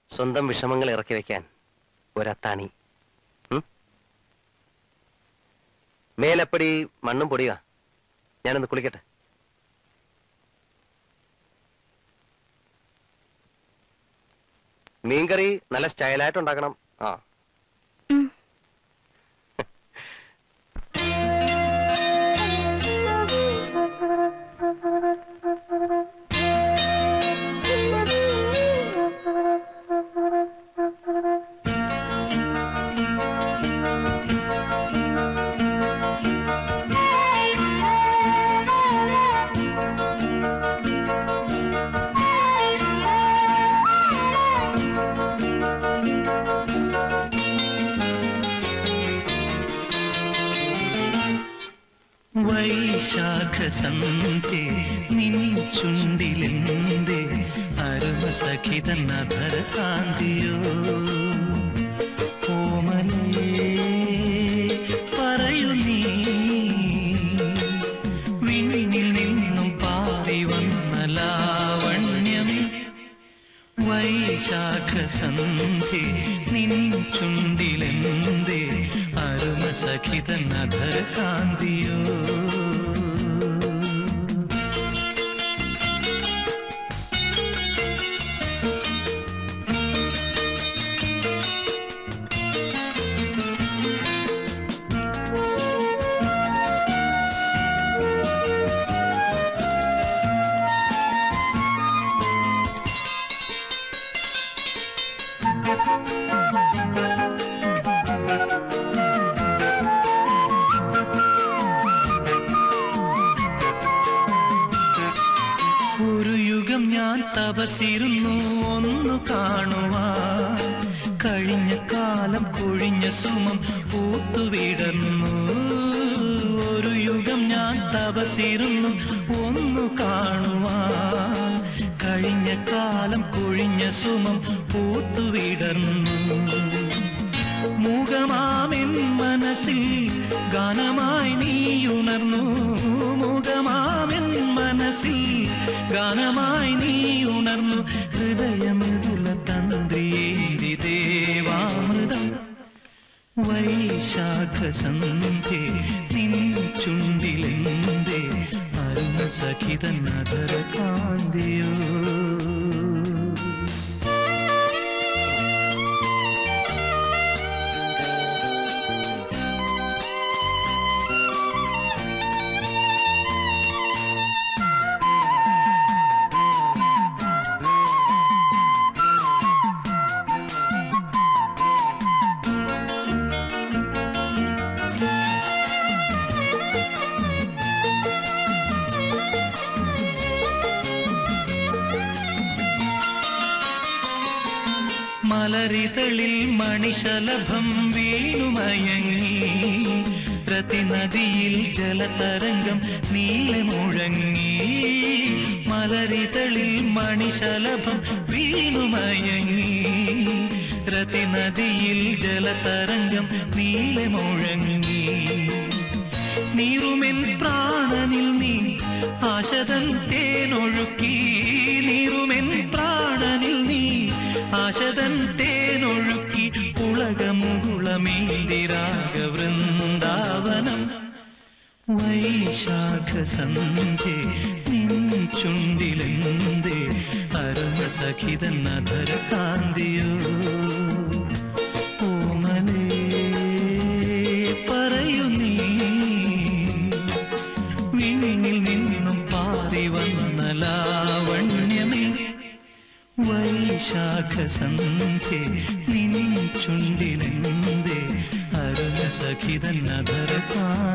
സ്വന്തം വിഷമങ്ങൾ ഇറക്കി വെക്കാൻ ഒരത്താണി ഉം? മേലപ്പടി മണ്ണും പൊടിയാ ഞാനൊന്ന് കുളിക്കട്ടെ മീൻകറി നല്ല സ്റ്റൈലായിട്ട് ഉണ്ടാക്കണം ആ വൈശാഖസന്ധേ നിൻ ചുണ്ടിലെന്തേ അരുമസഖിതൻ അധര കാന്തിയോ ഓമലേ പറയൂ നീ വിണ്ണിൽ നിന്നും പാറി വന്ന ലാവണ്യം വൈശാഖസന്ധേ നിൻ ചുണ്ടിലെന്തേ അരുമസഖിതൻ അധര കാന്തിയോ ഒരു യുഗം ഞാൻ തപസിരുന്നു ഒന്നു കാണുവാൻ കഴിഞ്ഞ കാലം കൊഴിഞ്ഞ സുമം പൂത്തുവിടർന്നു ഒരു യുഗം ഞാൻ തപസിരുന്നു ഒന്നു കാണുവാൻ കഴിഞ്ഞ കാലം കൊഴിഞ്ഞ സുമം പൂത്തുവിടർന്നു മുഖമാമെൻ മനസ്സിൽ ഗാനമായി നീ ഉണർന്നു മുഖമാമെൻ മനസ്സിൽ ഗാനമായി നീ ഉണർന്നു ഹൃദയമൃദുല തന്ത്രിയേരി ദേവാമൃതം വൈശാഖസന്ധേ നിൻ ചുണ്ടിലെന്തേ അരുണ സഖിതൻ അതര കാന്തിയോ മലരിതളിൽ മണിശലഭം വീണുമയങ്ങി പ്രതിനദിയിൽ ജലതരംഗം നീളെ മുഴങ്ങി മലരിതളിൽ മണിശലഭം വീണുമയങ്ങി പ്രതിനദിയിൽ ജലതരംഗം നീളെ മുഴങ്ങി നീറുമെൻ പ്രാണനിൽ നീ ആശതൻ തേനൊഴുക്കി നീറുമെൻ പ്രാണനിൽ നീ ആശതൻ തേനൊഴുക്കി പുളകമുകുളമേന്തിരാഗ വൃന്ദാവനം വൈശാഖസന്ധേ നിൻ ചുണ്ടിലെന്തേ അരുണ സഖിതൻ അധര കാന്തിയോ ഓമലേ പറയൂ നീ വിണ്ണിൽ നിന്നും പാറി വന്ന ലാവണ്യമേ വൈശാഖസന്ധേ നിൻ ചുണ്ടിലെന്തേ അരുണ സഖിതൻ അധര കാന്തിയോ